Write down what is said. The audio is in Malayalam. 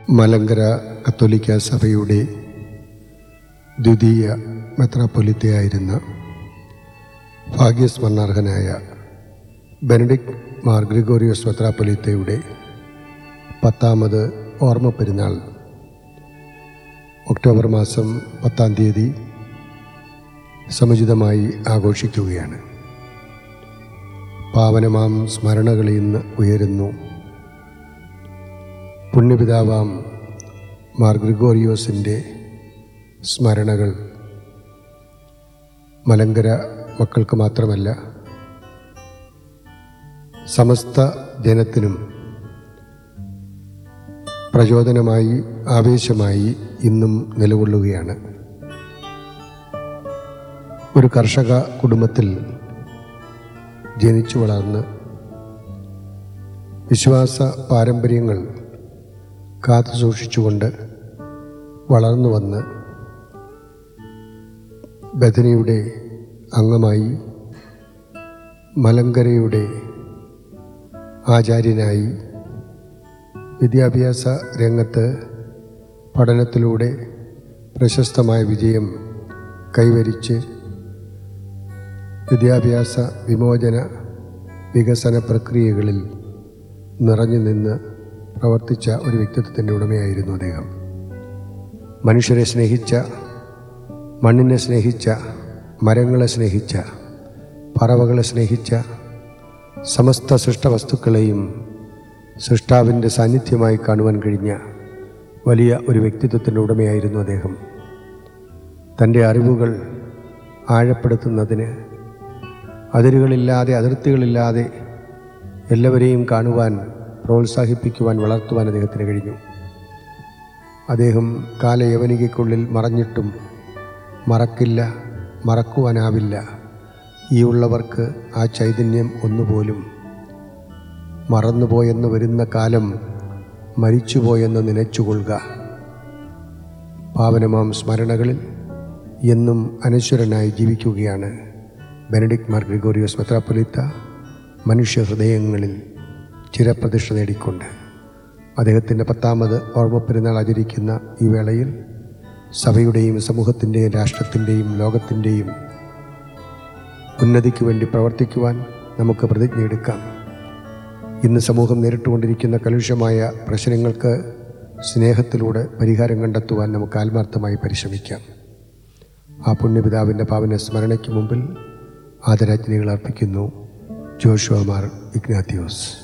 മലങ്കര കത്തോലിക്ക സഭയുടെ ദ്വിതീയ മെത്രാപ്പൊലിത്തയായിരുന്ന ഭാഗ്യസ്മരണാർഹനായ ബെനഡിക് മാർ ഗ്രിഗോറിയോസ് മെത്രാപ്പൊലിത്തയുടെ പത്താമത് ഓർമ്മ പെരുന്നാൾ ഒക്ടോബർ മാസം പത്താം തീയതി സമുചിതമായി ആഘോഷിക്കുകയാണ് പാവനമാം സ്മരണകളിൽ നിന്ന് ഉയരുന്നു പുണ്യപിതാവാം മാർ ഗ്രിഗോറിയോസിൻ്റെ സ്മരണകൾ മലങ്കര മക്കൾക്ക് മാത്രമല്ല സമസ്ത ജനത്തിനും പ്രചോദനമായി ആവേശമായി ഇന്നും നിലകൊള്ളുകയാണ് ഒരു കർഷക കുടുംബത്തിൽ ജനിച്ചു വളർന്ന് വിശ്വാസ പാരമ്പര്യങ്ങൾ കാത്തു സൂക്ഷിച്ചുകൊണ്ട് വളർന്നു വന്ന് ബദനിയുടെ അംഗമായി മലങ്കരയുടെ ആചാര്യനായി വിദ്യാഭ്യാസ രംഗത്ത് പഠനത്തിലൂടെ പ്രശസ്തമായ വിജയം കൈവരിച്ച് വിദ്യാഭ്യാസ വിമോചന വികസന പ്രക്രിയകളിൽ നിറഞ്ഞു നിന്ന് പ്രവർത്തിച്ച ഒരു വ്യക്തിത്വത്തിൻ്റെ ഉടമയായിരുന്നു അദ്ദേഹം മനുഷ്യരെ സ്നേഹിച്ച മണ്ണിനെ സ്നേഹിച്ച മരങ്ങളെ സ്നേഹിച്ച പറവകളെ സ്നേഹിച്ച സമസ്ത സൃഷ്ടവസ്തുക്കളെയും സൃഷ്ടാവിൻ്റെ സാന്നിധ്യമായി കാണുവാൻ കഴിഞ്ഞ വലിയ ഒരു വ്യക്തിത്വത്തിൻ്റെ ഉടമയായിരുന്നു അദ്ദേഹം തൻ്റെ അറിവുകൾ ആഴപ്പെടുത്തുന്നതിന് അതിരുകളില്ലാതെ അതിർത്തികളില്ലാതെ എല്ലാവരെയും കാണുവാൻ പ്രോത്സാഹിപ്പിക്കുവാൻ വളർത്തുവാൻ അദ്ദേഹത്തിന് കഴിഞ്ഞു അദ്ദേഹം കാലയവനികയ്ക്കുള്ളിൽ മറഞ്ഞിട്ടും മറക്കില്ല മറക്കുവാനാവില്ല ഈ ഉള്ളവർക്ക് ആ ചൈതന്യം ഒന്നുപോലും മറന്നുപോയെന്ന് വരുന്ന കാലം മരിച്ചുപോയെന്ന് നനച്ചുകൊള്ളുക പാവനമാം സ്മരണകളിൽ എന്നും അനശ്വരനായി ജീവിക്കുകയാണ് ബെനഡിക് മാർ ഗ്രിഗോറിയോസ് മെത്രാപ്പൊലിത്ത മനുഷ്യ ഹൃദയങ്ങളിൽ ചിരപ്രതിഷ്ഠ നേടിക്കൊണ്ട് അദ്ദേഹത്തിൻ്റെ പത്താമത് ഓർമ്മ പെരുന്നാൾ ആചരിക്കുന്ന ഈ വേളയിൽ സഭയുടെയും സമൂഹത്തിൻ്റെയും രാഷ്ട്രത്തിൻ്റെയും ലോകത്തിൻ്റെയും ഉന്നതിക്ക് വേണ്ടി പ്രവർത്തിക്കുവാൻ നമുക്ക് പ്രതിജ്ഞയെടുക്കാം ഇന്ന് സമൂഹം നേരിട്ടുകൊണ്ടിരിക്കുന്ന കലുഷമായ പ്രശ്നങ്ങൾക്ക് സ്നേഹത്തിലൂടെ പരിഹാരം കണ്ടെത്തുവാൻ നമുക്ക് ആത്മാർത്ഥമായി പരിശ്രമിക്കാം ആ പുണ്യപിതാവിൻ്റെ പാവന സ്മരണയ്ക്ക് മുമ്പിൽ ആദരാജ്ഞികൾ അർപ്പിക്കുന്നു ജോഷുവമാർ ഇഗ്നാത്തിയോസ്